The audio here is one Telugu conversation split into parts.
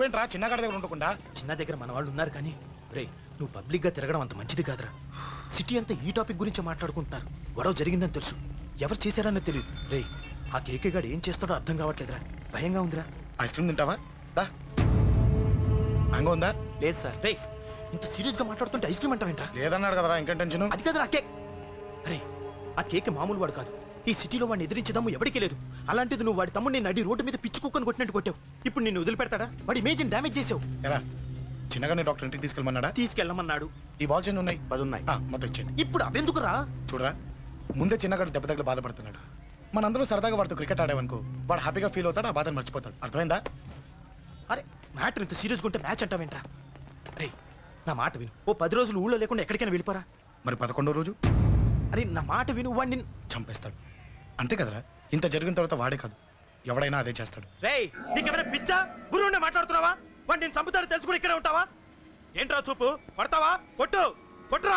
నువ్వేంట్రా చిన్నగాడి దగ్గర ఉండకుండా చిన్న దగ్గర మన వాళ్ళు ఉన్నారు కానీ రే నువ్వు పబ్లిక్గా తిరగడం అంత మంచిది కాదురా సిటీ అంతా ఈ టాపిక్ గురించి మాట్లాడుకుంటున్నారు గొడవ జరిగిందని తెలుసు ఎవరు చేశారని తెలియదు రే ఆ కేకే గాడు ఏం చేస్తాడో అర్థం కావట్లేదురా భయంగా ఉందిరా ఐస్ క్రీమ్ తింటావా దా మ్యాంగో ఉందా లేదు సార్ రే ఇంత సీరియస్గా మాట్లాడుతుంటే ఐస్ క్రీమ్ అంటావేంట్రా లేదన్నాడు కదరా ఇంకేం టెన్షన్ అది కదరా కేక్ రే ఆ కేక్ మామూలు వాడు కాదు ఈ సిటీలో వాడిని ఎదిరించదమ్ము ఎవరికీ లేదు అలాంటిది నువ్వు వాడి తమ్ముడిని నడి రోడ్డు మీద పిచ్చి కుక్కను కొట్టినట్టు కొట్టావు ఇప్పుడు నిన్ను వదిలిపెడతాడా వాడి ఇమేజ్ని డ్యామేజ్ చేసావు ఎరా చిన్నగానే డాక్టర్ ఇంటికి తీసుకెళ్ళమన్నాడా తీసుకెళ్ళమన్నాడు ఈ బాల్స్ ఎన్ని ఉన్నాయి పది ఉన్నాయి ఆ, మొత్తం ఇచ్చేయండి ఇప్పుడు అవెందుకురా చూడరా ముందే చిన్నగాడు దెబ్బ తగిలి బాధపడుతున్నాడు మనందరూ సరదాగా వాడితో క్రికెట్ ఆడామనుకో వాడు హ్యాపీగా ఫీల్ అవుతాడు ఆ బాధను మర్చిపోతాడు అర్థమైందా అరే మ్యాటర్ ఇంత సీరియస్గా ఉంటే మ్యాచ్ అంటావేంట్రా అరే నా మాట విను ఓ పది రోజులు ఊళ్ళో లేకుండా ఎక్కడికైనా వెళ్ళిపోరా మరి పదకొండో రోజు అరే నా మాట విను వాడిని చంపేస్తాడు అంతే కదరా ఇంత జరిగిన తర్వాత వాడే కాదు ఎవడైనా అదే చేస్తాడు రే నీకేమైనా పిచ్చా గురువు ఉండే మాట్లాడుతున్నావా వాడిని నేను చంపుతాను తెలుసుకుని ఇక్కడే ఉంటావా ఏంట్రా చూపు పడతావా కొట్టు కొట్టురా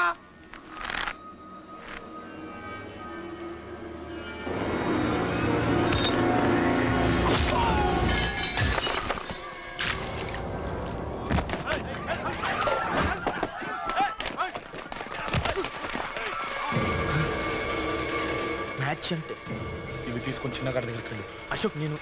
మ్యాచ్ అంటే ఇవి తీసుకొని చిన్నగాడి దగ్గరికి వెళ్ళు అశోక్ నేను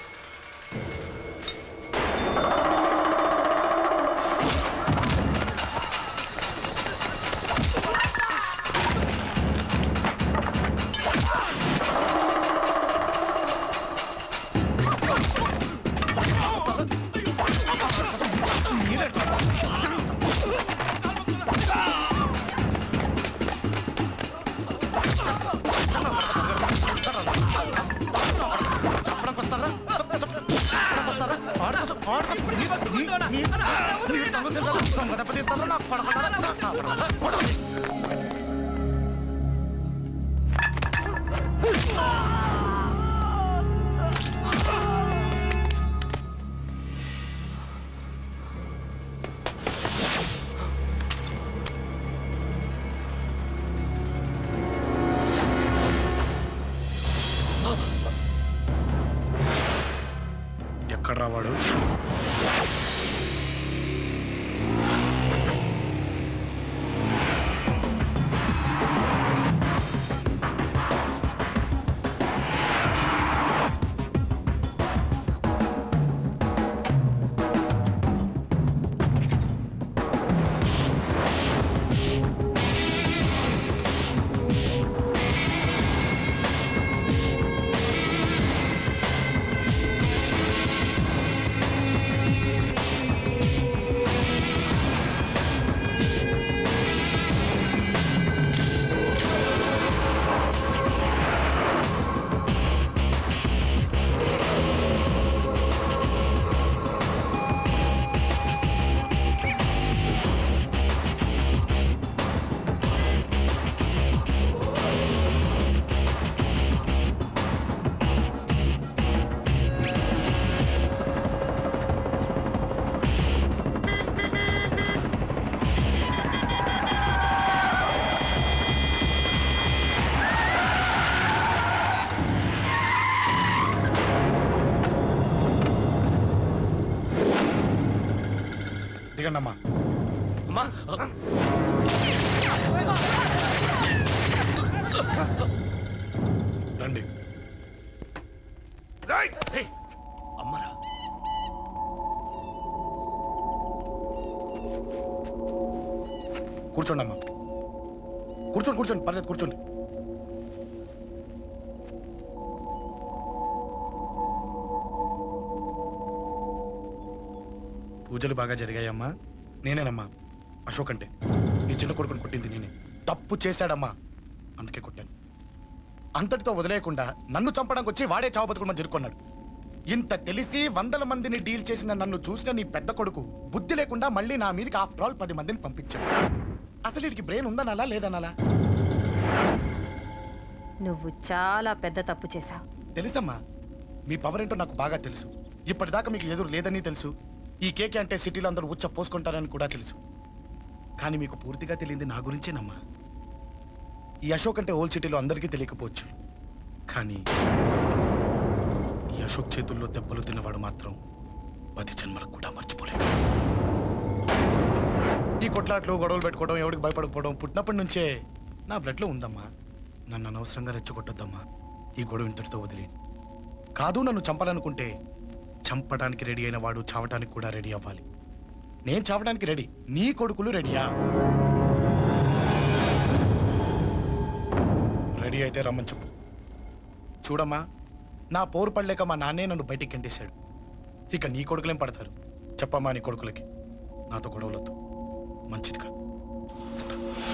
చెప్పడానికి వస్తారా చెప్పడానికి వస్తారా ఆడకోసం ఆడకోసం నీ- నీ- నీ- నీ దొంగ తింటారా? దొంగ దెబ్బ తీస్తారా? నాకు పడకుండా నా పడకుండా. కొడతాను. ఎక్కడ రావాడు దిగండి అమ్మా అమ్మా రండి హే, అమ్మరా కూర్చోండి అమ్మా కూర్చోండి కూర్చోండి పర్లేదు కూర్చోండి పూజలు బాగా జరిగాయమ్మా నేనేనమ్మా అశోక్ అంటే నీ చిన్న కొడుకుని కొట్టింది నేనే తప్పు చేశాడమ్మా అందుకే కొట్టాను అంతటితో వదిలేయకుండా నన్ను చంపడానికి వచ్చి వాడే చావు బతుకుమని జరుకున్నాడు ఇంత తెలిసి వందల మందిని డీల్ చేసిన నన్ను చూసిన నీ పెద్ద కొడుకు బుద్ధి లేకుండా మళ్ళీ నా మీదకి ఆఫ్టర్ ఆల్ పది మందిని పంపించాడు అసలు వీడికి బ్రెయిన్ ఉందనాలా లేదనాలా నువ్వు చాలా పెద్ద తప్పు చేశావు తెలుసమ్మా మీ పవర్ ఏంటో నాకు బాగా తెలుసు ఇప్పటిదాకా మీకు ఎదురు లేదని తెలుసు ఈ కేకే అంటే సిటీలో అందరూ ఉచ్చ పోసుకుంటారని కూడా తెలుసు కానీ మీకు పూర్తిగా తెలియంది నా గురించేనమ్మా ఈ అశోక్ అంటే ఓల్డ్ సిటీలో అందరికీ తెలియకపోవచ్చు కానీ ఈ అశోక్ చేతుల్లో దెబ్బలు తిన్నవాడు మాత్రం పది జన్మలకు కూడా మర్చిపోలేదు ఈ కొట్లాట్లు గొడవలు పెట్టుకోవడం ఎవరికి భయపడకపోవడం పుట్టినప్పటి నుంచే నా బ్లడ్లో ఉందమ్మా నన్ను అనవసరంగా రెచ్చగొట్టొద్దమ్మా ఈ గొడవ ఇంతటితో వదిలి కాదు నన్ను చంపాలనుకుంటే చంపడానికి రెడీ అయిన వాడు చావటానికి కూడా రెడీ అవ్వాలి నేను చావడానికి రెడీ నీ కొడుకులు రెడీయా రెడీ అయితే రమ్మని చెప్పు చూడమ్మా నా పోరు పడలేక మా నాన్నే నన్ను బయటికి గంటేశాడు ఇక నీ కొడుకులేం పడతారు చెప్పమ్మా నీ కొడుకులకి నాతో గొడవలొద్దు మంచిది కాదు వస్తా.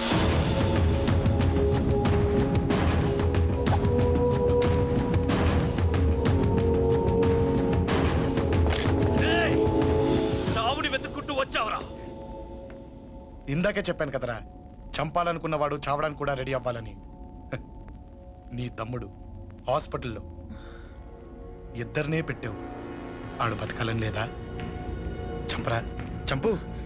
చావుని వెతుక్కుంటూ వచ్చావురా ఇందాకే చెప్పాను కదరా చంపాలనుకున్నవాడు చావడానికి కూడా రెడీ అవ్వాలని హ, నీ తమ్ముడు హాస్పిటల్లో ఇద్దరినే పెట్టావు ఆడు బతకాలని లేదా చంపరా చంపు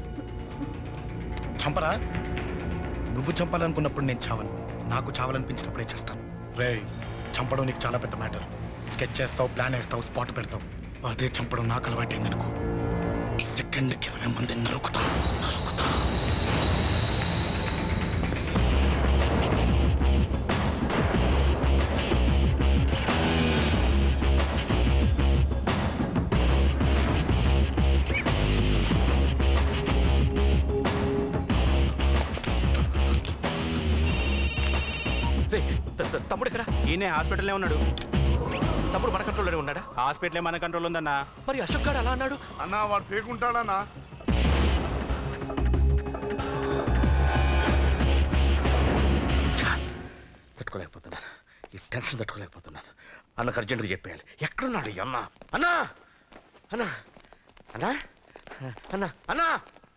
చంపరా నువ్వు చంపాలనుకున్నప్పుడు నేను చావను నాకు చావాలనిపించినప్పుడే చేస్తాను రే చంపడం నీకు చాలా పెద్ద మ్యాటర్ స్కెచ్ చేస్తావు ప్లాన్ వేస్తావు స్పాట్ పెడతావు అదే చంపడం నాకు అలవాటైంది అనుకో సెకండ్కి ఇరవై మంది నరుకుతా నరుకుతా రే త- త- తమ్ముడు ఇక్కడ ఈయనే హాస్పిటల్లో ఉన్నాడు తమ్ముడు మన కంట్రోల్లోనే ఉన్నాడా హాస్పిటలే మన కంట్రోల్ ఉందన్నా మరి అశోక్ గారు అలా అన్నాడు అన్నా వాడు పేకుంటాడన్నా తట్టుకోలేకపోతున్నాను ఈ టెన్షన్ తట్టుకోలేకపోతున్నాను అన్నకు అర్జెంటుగా చెప్పేయాలి ఎక్కడున్నాడు ఈ అన్న అన్నా అన్నా అన్నా అన్నా అన్నా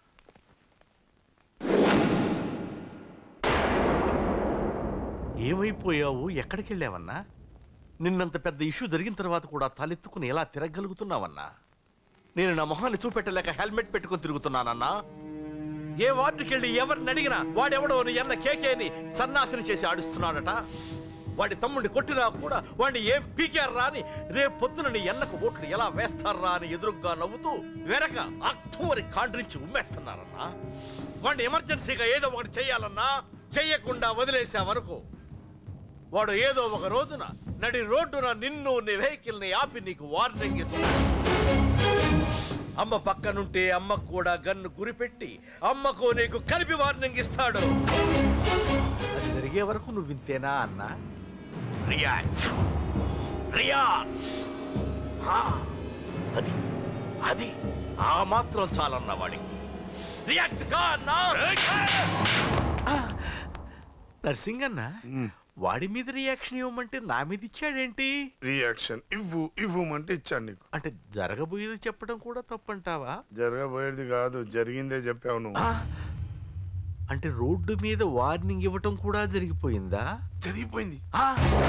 ఏమైపోయావు ఎక్కడికి వెళ్ళావన్నా నిన్నంత పెద్ద ఇష్యూ జరిగిన తర్వాత కూడా తలెత్తుకుని ఎలా తిరగలుగుతున్నావన్నా నేను నా మొహాన్ని చూపెట్టలేక హెల్మెట్ పెట్టుకుని తిరుగుతున్నానన్నా ఏ వార్డుకి వెళ్ళి ఎవరిని అడిగినా వాడెవడో నీ అన్న కేకేని సన్నాసిని చేసి ఆడిస్తున్నాడట వాడి తమ్ముడిని కొట్టినా కూడా వాడిని ఏం పీకారా అని రేపు పొద్దున నీ ఎన్నకు ఓట్లు ఎలా వేస్తారా అని ఎదురుగ్గా నవ్వుతూ వెనక అక్టోబరి కాండ్రించి ఉమ్మేస్తున్నారన్నా వాడిని ఎమర్జెన్సీగా ఏదో ఒకటి చెయ్యాలన్నా చెయ్యకుండా వదిలేసావనుకో వాడు ఏదో ఒక రోజున నడి రోడ్డున నిన్ను నీ వెహికల్ ని ఆపి నీకు వార్నింగ్ ఇస్తాడు అమ్మ పక్కనుంటే అమ్మకు కూడా గన్ను గురిపెట్టి అమ్మకు నీకు కలిపి వార్నింగ్ ఇస్తాడు అది జరిగే వరకు నువ్వు వింతేనా అన్నా రియాక్ట్ రియాక్ట్ హా, అది అది ఆ మాత్రం చాలన్న వాడికి రియాక్ట్ కా అన్నా ఆ, నర్సింగ్ అన్న వాడి మీద రియాక్షన్ ఇవ్వమంటే నా మీద ఇచ్చాడేంటి రియాక్షన్ ఇవ్వు ఇవ్వమంటే ఇచ్చాను నీకు అంటే జరగబోయేది చెప్పడం కూడా తప్పంటావా జరగబోయేది కాదు జరిగిందే చెప్పావు నువ్వు ఆ, అంటే రోడ్డు మీద వార్నింగ్ ఇవ్వటం కూడా జరిగిపోయిందా జరిగిపోయింది ఆ,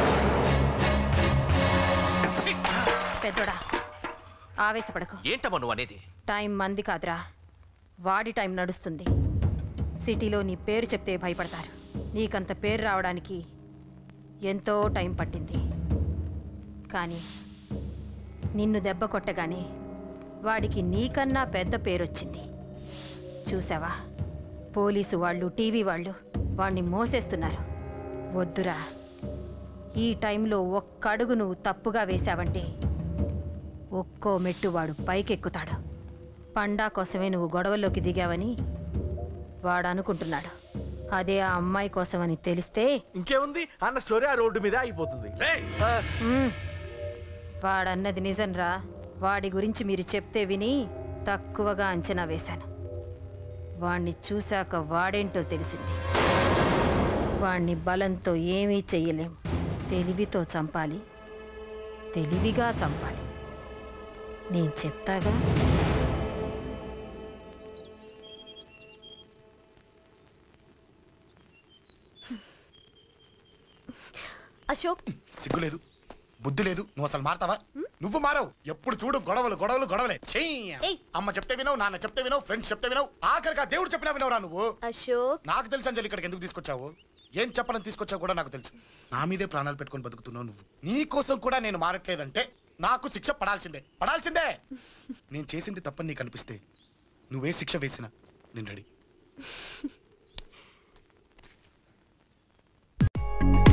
పెద్దోడా ఆవేశపడకు ఏంటమ్మా నువ్వు అనేది టైం మంది కాదురా వాడి టైం నడుస్తుంది సిటీలో నీ పేరు చెప్తే భయపడతారు నీకంత పేరు రావడానికి ఎంతో టైం పట్టింది కానీ నిన్ను దెబ్బ కొట్టగానే వాడికి నీకన్నా పెద్ద పేరొచ్చింది చూసావా పోలీసు వాళ్ళు టీవీ వాళ్ళు వాణ్ణి మోసేస్తున్నారు వద్దురా ఈ టైంలో ఒక్క అడుగు నువ్వు తప్పుగా వేశావంటే ఒక్కో మెట్టు వాడు పైకెక్కుతాడు పండా కోసమే నువ్వు గొడవల్లోకి దిగావని వాడు అనుకుంటున్నాడు అదే ఆ అమ్మాయి కోసమని తెలిస్తే ఇంకేముంది అన్న స్టోరీ ఆ రోడ్డు మీద అయిపోతుంది ఆ, మ్మ్, వాడన్నది నిజంరా వాడి గురించి మీరు చెప్తే విని తక్కువగా అంచనా వేశాను వాణ్ణి చూశాక వాడేంటో తెలిసింది వాణ్ణి బలంతో ఏమీ చెయ్యలేం తెలివితో చంపాలి తెలివిగా చంపాలి నేను చెప్తాగా అశోక్ సిగ్గు లేదు బుద్ధి లేదు నువ్వు అసలు మారతావా నువ్వు మారవు ఎప్పుడు చూడు గొడవలు గొడవలు గొడవలే చెయ్యి ఏయ్. అమ్మ చెప్తే వినవు నాన్న చెప్తే వినవు ఫ్రెండ్స్ చెప్తే వినవు ఆఖరిగా దేవుడు చెప్పినా వినవురా నువ్వు అశోక్ నాకు తెలుసు అంజలి ఇక్కడికి ఎందుకు తీసుకొచ్చావు ఏం చెప్పాలని తీసుకొచ్చావు కూడా నాకు తెలుసు నా మీదే ప్రాణాలు పెట్టుకొని బతుకుతున్నావు నువ్వు నీ కోసం కూడా నేను మారట్లేదంటే నాకు శిక్ష పడాల్సిందే పడాల్సిందే నేను చేసింది తప్పని నీకు అనిపిస్తే నువ్వే శిక్ష వేసినా నేను రెడీ